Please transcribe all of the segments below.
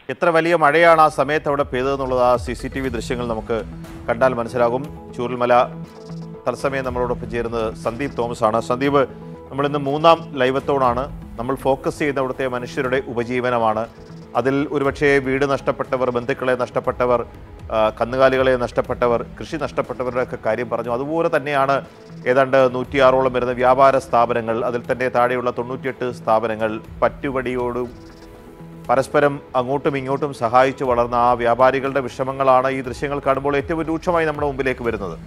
എത്ര വലിയ മഴയാണ് ആ സമയത്ത് അവിടെ പെയ്തതെന്നുള്ളത് ആ സി സി ടി വി ദൃശ്യങ്ങൾ നമുക്ക് കണ്ടാൽ മനസ്സിലാകും ചൂരൽമല തത്സമയം നമ്മളോടൊപ്പം ചേരുന്നത് സന്ദീപ് തോമസ് ആണ് സന്ദീപ് നമ്മളിന്ന് മൂന്നാം ലൈവത്തോടാണ് നമ്മൾ ഫോക്കസ് ചെയ്യുന്ന അവിടുത്തെ മനുഷ്യരുടെ ഉപജീവനമാണ് അതിൽ ഒരുപക്ഷേ വീട് നഷ്ടപ്പെട്ടവർ ബന്ധുക്കളെ നഷ്ടപ്പെട്ടവർ ആ, കന്നുകാലികളെ നഷ്ടപ്പെട്ടവർ കൃഷി നഷ്ടപ്പെട്ടവരുടെ ഒക്കെ കാര്യം പറഞ്ഞു അതുപോലെ തന്നെയാണ് ഏതാണ്ട് നൂറ്റിയാറോളം വരുന്ന വ്യാപാര സ്ഥാപനങ്ങൾ അതിൽ തന്നെ താഴെയുള്ള തൊണ്ണൂറ്റിയെട്ട് സ്ഥാപനങ്ങൾ പറ്റുപടിയോടും പരസ്പരം അങ്ങോട്ടും ഇങ്ങോട്ടും സഹായിച്ചു വളർന്ന ആ വ്യാപാരികളുടെ വിഷമങ്ങളാണ് ഈ ദൃശ്യങ്ങൾ കാണുമ്പോൾ ഏറ്റവും രൂക്ഷമായി നമ്മുടെ മുമ്പിലേക്ക് വരുന്നത്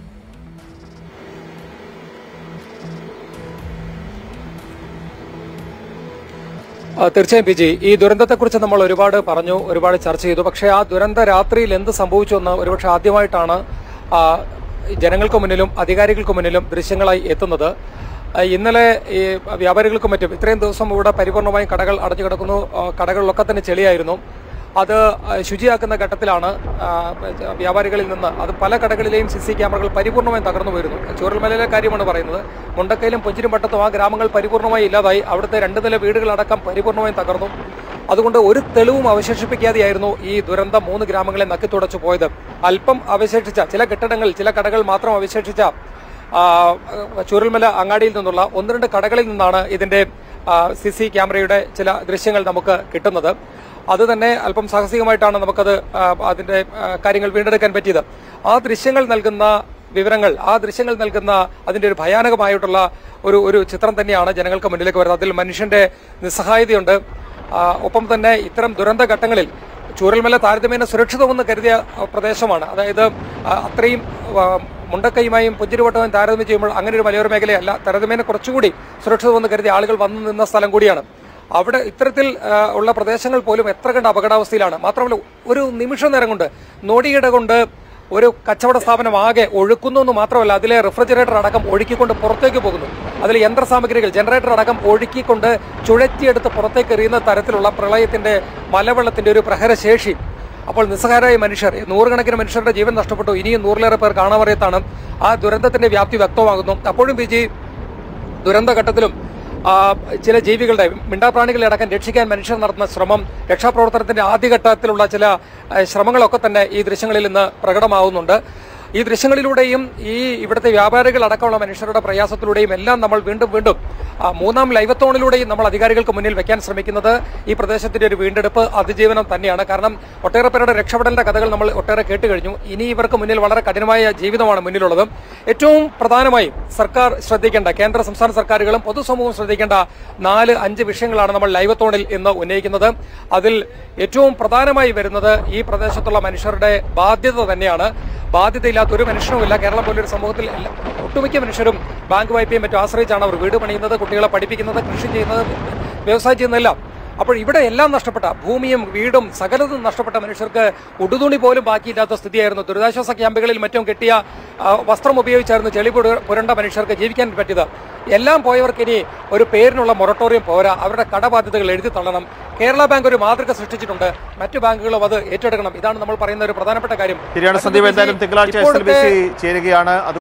ആ, തീർച്ചയായും പി ജി ഈ ദുരന്തത്തെക്കുറിച്ച് നമ്മൾ ഒരുപാട് പറഞ്ഞു ഒരുപാട് ചർച്ച ചെയ്തു പക്ഷേ ആ ദുരന്ത രാത്രിയിൽ എന്ത് സംഭവിച്ചു എന്ന് ഒരുപക്ഷെ ആദ്യമായിട്ടാണ് ആ, ജനങ്ങൾക്ക് മുന്നിലും അധികാരികൾക്ക് മുന്നിലും ദൃശ്യങ്ങളായി എത്തുന്നത് ആ, ഇന്നലെ ഈ വ്യാപാരികൾക്കും മറ്റും ഇത്രയും ദിവസം ഇവിടെ പരിപൂർണമായും കടകൾ അടഞ്ഞു കിടക്കുന്നു ആ, കടകളിലൊക്കെ തന്നെ ചെളിയായിരുന്നു അത് ആ, ശുചിയാക്കുന്ന ഘട്ടത്തിലാണ് ആ, വ്യാപാരികളിൽ നിന്ന് അത് പല കടകളിലെയും സി സി ക്യാമറകൾ പരിപൂർണമായും തകർന്നു വരുന്നു ചൂരൽമലയിലെ കാര്യമാണ് പറയുന്നത് മുണ്ടക്കയിലും പുഞ്ചിരും പട്ടത്തും ആ ഗ്രാമങ്ങൾ പരിപൂർണമായി ഇല്ലാതായി അവിടുത്തെ രണ്ട് നില വീടുകളടക്കം പരിപൂർണമായും തകർന്നു അതുകൊണ്ട് ഒരു തെളിവും അവശേഷിപ്പിക്കാതെയായിരുന്നു ഈ ദുരന്തം മൂന്ന് ഗ്രാമങ്ങളെ നക്കിത്തുടച്ചു പോയത് അല്പം അവശേഷിച്ച ചില കെട്ടിടങ്ങൾ ചില കടകൾ മാത്രം അവശേഷിച്ച ആ, ചൂരൽമല അങ്ങാടിയിൽ നിന്നുള്ള ഒന്ന് രണ്ട് കടകളിൽ നിന്നാണ് ഇതിന്റെ സി സി ക്യാമറയുടെ ചില ദൃശ്യങ്ങൾ നമുക്ക് കിട്ടുന്നത് അത് തന്നെ അല്പം സാഹസികമായിട്ടാണ് നമുക്കത് ആ, അതിന്റെ ആ, കാര്യങ്ങൾ വീണ്ടെടുക്കാൻ പറ്റിയത് ആ ദൃശ്യങ്ങൾ നൽകുന്ന വിവരങ്ങൾ ആ ദൃശ്യങ്ങൾ നൽകുന്ന അതിന്റെ ഒരു ഭയാനകമായിട്ടുള്ള ഒരു ഒരു ചിത്രം തന്നെയാണ് ജനങ്ങൾക്ക് മുന്നിലേക്ക് വരുന്നത് അതിൽ മനുഷ്യന്റെ നിസ്സഹായതയുണ്ട് ആ, ഒപ്പം തന്നെ ഇത്തരം ദുരന്ത ഘട്ടങ്ങളിൽ ചൂരൽമല താരതമ്യേന സുരക്ഷിതമെന്ന് കരുതിയ ആ, പ്രദേശമാണ് അതായത് ആ, അത്രയും ആ, മുണ്ടക്കൈയുമായും പുഞ്ചിരിവട്ടവും താരതമ്യം ചെയ്യുമ്പോൾ അങ്ങനെ ഒരു മലയോര മേഖലയല്ല താരതമ്യേന കുറച്ചുകൂടി സുരക്ഷിതമെന്ന് കരുതിയ ആളുകൾ വന്നു നിന്ന സ്ഥലം കൂടിയാണ് അവിടെ ഇത്തരത്തിൽ ആ, ഉള്ള പ്രദേശങ്ങൾ പോലും എത്ര കണ്ട് അപകടാവസ്ഥയിലാണ് മാത്രമല്ല ഒരു നിമിഷ നേരം കൊണ്ട് നോടിയിട കൊണ്ട് ഒരു കച്ചവട സ്ഥാപനം ആകെ ഒഴുക്കുന്നു എന്ന് മാത്രമല്ല അതിലെ റെഫ്രിജറേറ്റർ അടക്കം ഒഴുക്കിക്കൊണ്ട് പുറത്തേക്ക് പോകുന്നു അതിൽ യന്ത്രസാമഗ്രികൾ ജനറേറ്റർ അടക്കം ഒഴുക്കിക്കൊണ്ട് ചുഴറ്റിയെടുത്ത് പുറത്തേക്ക് എറിയുന്ന തരത്തിലുള്ള പ്രളയത്തിന്റെ മലവെള്ളത്തിന്റെ ഒരു പ്രഹരശേഷി അപ്പോൾ നിസ്സഹായരായ മനുഷ്യർ നൂറുകണക്കിന് മനുഷ്യരുടെ ജീവൻ നഷ്ടപ്പെട്ടു ഇനിയും നൂറിലേറെ പേർ കാണാമറിയത്താണ് ആ ദുരന്തത്തിന്റെ വ്യാപ്തി വ്യക്തമാകുന്നു അപ്പോഴും ബി ജി ദുരന്തഘട്ടത്തിലും ആ, ചില ജീവികളുടെ മിണ്ടാപ്രാണികളെ അടക്കം രക്ഷിക്കാൻ മനുഷ്യർ നടത്തുന്ന ശ്രമം രക്ഷാപ്രവർത്തനത്തിന്റെ ആദ്യഘട്ടത്തിലുള്ള ചില ആ, ശ്രമങ്ങളൊക്കെ തന്നെ ഈ ദൃശ്യങ്ങളിൽ നിന്ന് പ്രകടമാവുന്നുണ്ട് ഈ ദൃശ്യങ്ങളിലൂടെയും ഈ ഇവിടുത്തെ വ്യാപാരികൾ അടക്കമുള്ള മനുഷ്യരുടെ പ്രയാസത്തിലൂടെയും എല്ലാം നമ്മൾ വീണ്ടും വീണ്ടും ആ, മൂന്നാം ലൈവത്തോണിലൂടെയും നമ്മൾ അധികാരികൾക്ക് മുന്നിൽ വെക്കാൻ ശ്രമിക്കുന്നത് ഈ പ്രദേശത്തിന്റെ ഒരു വീണ്ടെടുപ്പ് അതിജീവനം തന്നെയാണ് കാരണം ഒട്ടേറെ പേരുടെ രക്ഷപ്പെടലിന്റെ കഥകൾ നമ്മൾ ഒട്ടേറെ കേട്ട് കഴിഞ്ഞു ഇനി ഇവർക്ക് മുന്നിൽ വളരെ കഠിനമായ ജീവിതമാണ് മുന്നിലുള്ളത് ഏറ്റവും പ്രധാനമായും സർക്കാർ ശ്രദ്ധിക്കേണ്ട കേന്ദ്ര സംസ്ഥാന സർക്കാരുകളും പൊതുസമൂഹവും ശ്രദ്ധിക്കേണ്ട നാല് അഞ്ച് വിഷയങ്ങളാണ് നമ്മൾ ലൈവത്തോണിൽ ഇന്ന് ഉന്നയിക്കുന്നത് അതിൽ ഏറ്റവും പ്രധാനമായി വരുന്നത് ഈ പ്രദേശത്തുള്ള മനുഷ്യരുടെ ബാധ്യത തന്നെയാണ് ബാധ്യതയില്ലാത്ത ഒരു മനുഷ്യനുമില്ല കേരളം പോലൊരു സമൂഹത്തിൽ എല്ലാ- ഒട്ടുമിക്ക മനുഷ്യരും ബാങ്ക് വായ്പയും മറ്റും ആശ്രയിച്ചാണ് അവർ വീട് പണിയുന്നത് കുട്ടികളെ പഠിപ്പിക്കുന്നത് കൃഷി ചെയ്യുന്നത് വ്യവസായം ചെയ്യുന്നതെല്ലാം അപ്പോൾ ഇവിടെ എല്ലാം നഷ്ടപ്പെട്ട ഭൂമിയും വീടും സകലതും നഷ്ടപ്പെട്ട മനുഷ്യർക്ക് ഉടുതുണി പോലും ബാക്കിയില്ലാത്ത സ്ഥിതിയായിരുന്നു ദുരിതാശ്വാസ ക്യാമ്പുകളിൽ മറ്റും കെട്ടിയ ആ, വസ്ത്രം ഉപയോഗിച്ചായിരുന്നു ചെളി പുര- പുരണ്ട മനുഷ്യർക്ക് ജീവിക്കാൻ പറ്റിയത് എല്ലാം പോയവർക്ക് ഇനി ഒരു പേരിനുള്ള മൊറട്ടോറിയം പോരാ അവരുടെ കടബാധ്യതകൾ എഴുതി തള്ളണം കേരള ബാങ്ക് ഒരു മാതൃക സൃഷ്ടിച്ചിട്ടുണ്ട് മറ്റു ബാങ്കുകളും അത് ഏറ്റെടുക്കണം ഇതാണ് നമ്മൾ പറയുന്ന ഒരു പ്രധാനപ്പെട്ട കാര്യം ശരിയാണ് സന്ദീപ് എന്തായാലും തിങ്കളാഴ്ച എസ് എൽ ബി സി ചേരുകയാണ് അത്